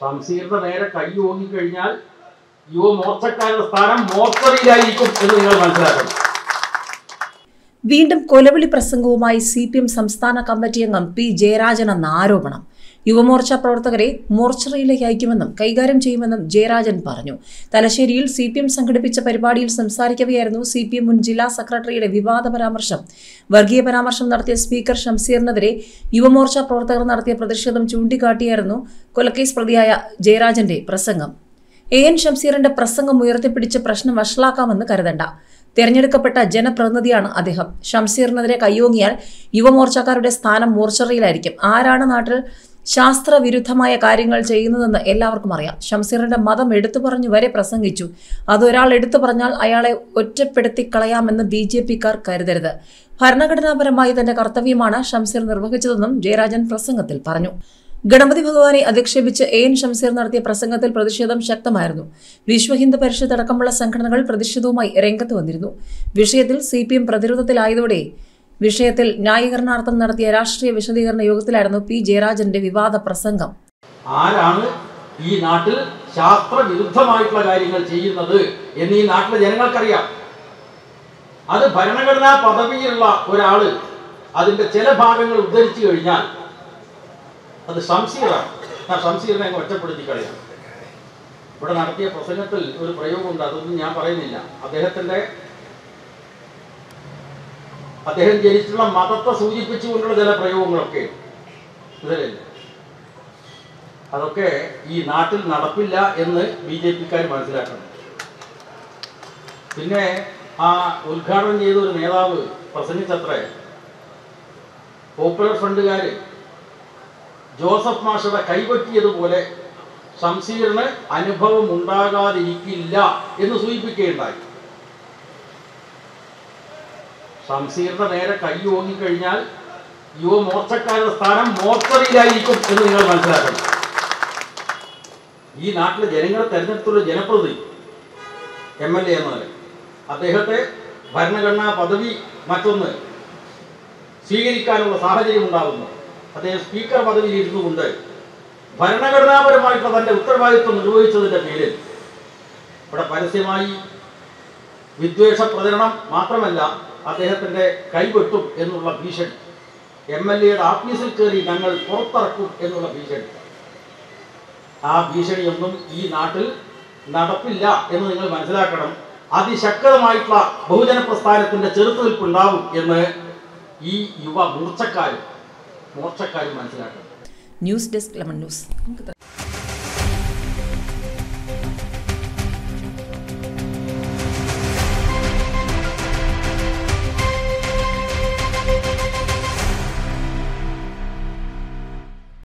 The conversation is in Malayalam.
ഷംസീറിന്റെ നേരെ കൈ ഓങ്ങിക്കഴിഞ്ഞാൽ യുവമോർച്ചക്കാരുടെ സ്ഥാനം മോർച്ചറിയിലായിരിക്കും എന്ന് നിങ്ങൾ മനസ്സിലാക്കണം വീണ്ടും കൊലവിളി പ്രസംഗവുമായി സി പി എം സംസ്ഥാന കമ്മിറ്റി അംഗം പി ജയരാജൻ എന്ന ആരോപണം യുവമോർച്ച പ്രവർത്തകരെ മോർച്ചറിയിലേക്ക് അയക്കുമെന്നും കൈകാര്യം ചെയ്യുമെന്നും ജയരാജൻ പറഞ്ഞു തലശ്ശേരിയിൽ സി പി എം സംഘടിപ്പിച്ച പരിപാടിയിൽ സംസാരിക്കവെയായിരുന്നു സി പി എം മുൻ ജില്ലാ സെക്രട്ടറിയുടെ വിവാദ പരാമർശം വർഗീയ പരാമർശം നടത്തിയ സ്പീക്കർ ഷംസീറിനെതിരെ യുവമോർച്ച പ്രവർത്തകർ നടത്തിയ പ്രതിഷേധം ചൂണ്ടിക്കാട്ടിയായിരുന്നു കൊലക്കേസ് പ്രതിയായ ജയരാജന്റെ പ്രസംഗം എ എൻ ഷംസീറിന്റെ പ്രസംഗം ഉയർത്തിപ്പിടിച്ച് പ്രശ്നം വഷളാക്കാമെന്ന് കരുതണ്ട തെരഞ്ഞെടുക്കപ്പെട്ട ജനപ്രതിനിധിയാണ് അദ്ദേഹം ഷംസീറിനെതിരെ കയ്യോങ്ങിയാൽ യുവമോർച്ചക്കാരുടെ സ്ഥാനം മോർച്ചറിയിലായിരിക്കും ആരാണ് നാട്ടിൽ ശാസ്ത്രവിരുദ്ധമായ കാര്യങ്ങൾ ചെയ്യുന്നതെന്ന് എല്ലാവർക്കും അറിയാം ഷംസീറിന്റെ മതം എടുത്തു പറഞ്ഞു വരെ പ്രസംഗിച്ചു അതൊരാൾ എടുത്തു പറഞ്ഞാൽ അയാളെ ഒറ്റപ്പെടുത്തി കളയാമെന്ന് ബി ജെ പിക്കാർ കരുതരുത് ഭരണഘടനാപരമായി തന്റെ കർത്തവ്യമാണ് ഷംസീർ നിർവഹിച്ചതെന്നും ജയരാജൻ പ്രസംഗത്തിൽ പറഞ്ഞു ഗണപതി ഭഗവാനെ അധിക്ഷേപിച്ച് എ എൻ ഷംസീർ നടത്തിയ പ്രസംഗത്തിൽ പ്രതിഷേധം ശക്തമായിരുന്നു വിശ്വ ഹിന്ദു പരിഷത്ത് അടക്കമുള്ള സംഘടനകൾ പ്രതിഷേധവുമായി രംഗത്ത് വന്നിരുന്നു വിഷയത്തിൽ സി പി എം പ്രതിരോധത്തിലായതോടെ വിഷയത്തിൽ ന്യായീകരണാർത്ഥം നടത്തിയ രാഷ്ട്രീയ വിശദീകരണ യോഗത്തിലായിരുന്നു പി ജയരാജന്റെ വിവാദ പ്രസംഗം ആരാണ് ഈ നാട്ടിൽ ശാസ്ത്രവിരുദ്ധമായിട്ടുള്ള കാര്യങ്ങൾ ചെയ്യുന്നത് എന്ന് ഈ നാട്ടിലെ ജനങ്ങൾക്കറിയാം അത് ഭരണഘടനാ പദവിയിലുള്ള ഒരാള് അതിന്റെ ചില ഭാഗങ്ങൾ ഉദ്ധരിച്ചു കഴിഞ്ഞാൽ അത് ഷംസീറാണ് ആ ഷംസീറിനെ അങ്ങ് ഒറ്റപ്പെടുത്തി കളയാം ഇവിടെ നടത്തിയ പ്രസംഗത്തിൽ ഒരു പ്രയോഗമുണ്ട് അതൊന്നും ഞാൻ പറയുന്നില്ല അദ്ദേഹത്തിന്റെ അദ്ദേഹം ജനിച്ചുള്ള മതത്തെ സൂചിപ്പിച്ചുകൊണ്ടുള്ള ചില പ്രയോഗങ്ങളൊക്കെ ഇതിലില്ല അതൊക്കെ ഈ നാട്ടിൽ നടപ്പില്ല എന്ന് ബി ജെ പിക്കാർ മനസ്സിലാക്കണം പിന്നെ ആ ഉദ്ഘാടനം ചെയ്ത ഒരു നേതാവ് പ്രസംഗിച്ചത്രേ പോപ്പുലർ ഫ്രണ്ടുകാർ ജോസഫ് മാഷയുടെ കൈപറ്റിയതുപോലെ ഷംസീറിന് അനുഭവം ഉണ്ടാകാതിരിക്കില്ല എന്ന് സൂചിപ്പിക്കുകയുണ്ടായി ഷംസീറിന്റെ നേരെ കൈ ഓങ്ങിക്കഴിഞ്ഞാൽ യുവമോർച്ചക്കാരുടെ സ്ഥാനം മോർച്ചറിയിലായിരിക്കും എന്ന് നിങ്ങൾ മനസ്സിലാക്കണം ഈ നാട്ടിലെ ജനങ്ങളെ തെരഞ്ഞെടുത്തുള്ള ജനപ്രതിനിധി എം എൽ എ എന്നതിൽ അദ്ദേഹത്തെ ഭരണഘടനാ പദവി മറ്റൊന്ന് സ്വീകരിക്കാനുള്ള സാഹചര്യം ഉണ്ടാകുന്നു അദ്ദേഹം സ്പീക്കർ പദവിയിൽ ഇരുന്നു കൊണ്ട് ഭരണഘടനാപരമായിട്ടുള്ള തന്റെ ഉത്തരവാദിത്വം നിർവഹിച്ചതിന്റെ പേരിൽ ഇവിടെ പരസ്യമായി വിദ്വേഷ പ്രചരണം മാത്രമല്ല അദ്ദേഹത്തിന്റെ കൈവെട്ടും എന്നുള്ള ഭീഷണി എം എൽ എയുടെ ആഫീസിൽ കയറി ഞങ്ങൾ പുറത്തിറക്കും എന്നുള്ള ഭീഷണി ആ ഭീഷണിയൊന്നും ഈ നാട്ടിൽ നടപ്പില്ല എന്ന് നിങ്ങൾ മനസ്സിലാക്കണം അതിശക്തമായിട്ടുള്ള ബഹുജന പ്രസ്ഥാനത്തിന്റെ ചെറുത്തുനിൽപ്പുണ്ടാവും എന്ന് ഈ യുവ മൂർച്ചക്കാരും മോർച്ചക്കാരും മനസ്സിലാക്കണം ന്യൂസ് ഡെസ്ക് ലെമൺ ന്യൂസ് നമുക്ക്